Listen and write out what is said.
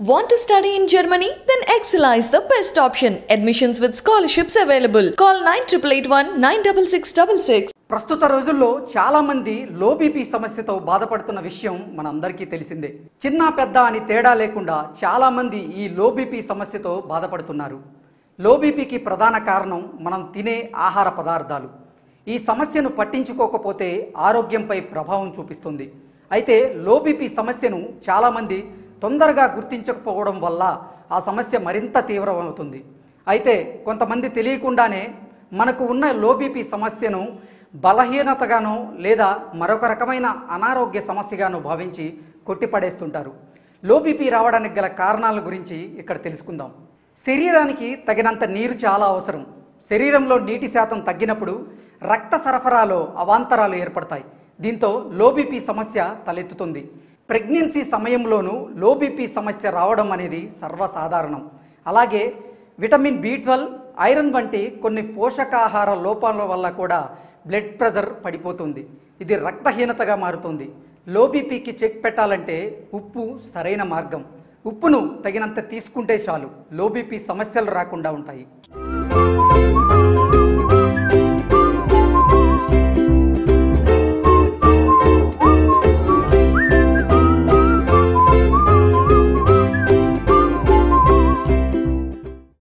Want to study in Germany? Then Excella is the best option. Admissions with scholarships available. Call 9881 96666. ప్రస్తుత రోజుల్లో చాలా మంది low BP సమస్యతో బాధపడుతున్న విషయం మనందరికీ తెలిసిందే చిన్న పెద్ద అని తేడా లేకుండా చాలా మంది ఈ లో బీపీ సమస్యతో బాధపడుతున్నారు లో బీపీకి ప్రధాన కారణం మనం తినే ఆహార పదార్థాలు ఈ సమస్యను పట్టించుకోకపోతే ఆరోగ్యంపై ప్రభావం చూపిస్తుంది అయితే లో బీపీ సమస్యను చాలామంది తొందరగా గుర్తించకపోవడం వల్ల ఆ సమస్య మరింత తీవ్రమవుతుంది అయితే కొంతమంది తెలియకుండానే మనకు ఉన్న లో బీపీ సమస్యను బలహీనతగానో లేదా మరొక రకమైన అనారోగ్య సమస్యగానో భావించి కొట్టిపడేస్తుంటారు లో బీపీ రావడానికి గల కారణాల గురించి ఇక్కడ తెలుసుకుందాం శరీరానికి తగినంత నీరు చాలా అవసరం శరీరంలో నీటి శాతం తగ్గినప్పుడు రక్త సరఫరాలో అవాంతరాలు ఏర్పడతాయి దీంతో లో బీపీ సమస్య తలెత్తుతుంది ప్రెగ్నెన్సీ సమయంలోనూ లో బీపీ సమస్య రావడం అనేది సర్వసాధారణం అలాగే విటమిన్ బి ట్వెల్వ్ ఐరన్ వంటి కొన్ని పోషకాహార లోపాల వల్ల కూడా బ్లడ్ ప్రెషర్ పడిపోతుంది ఇది రక్తహీనతగా మారుతుంది లో బీపీకి చెక్ పెట్టాలంటే ఉప్పు సరైన మార్గం ఉప్పును తగినంత తీసుకుంటే చాలు లో బీపీ సమస్యలు రాకుండా ఉంటాయి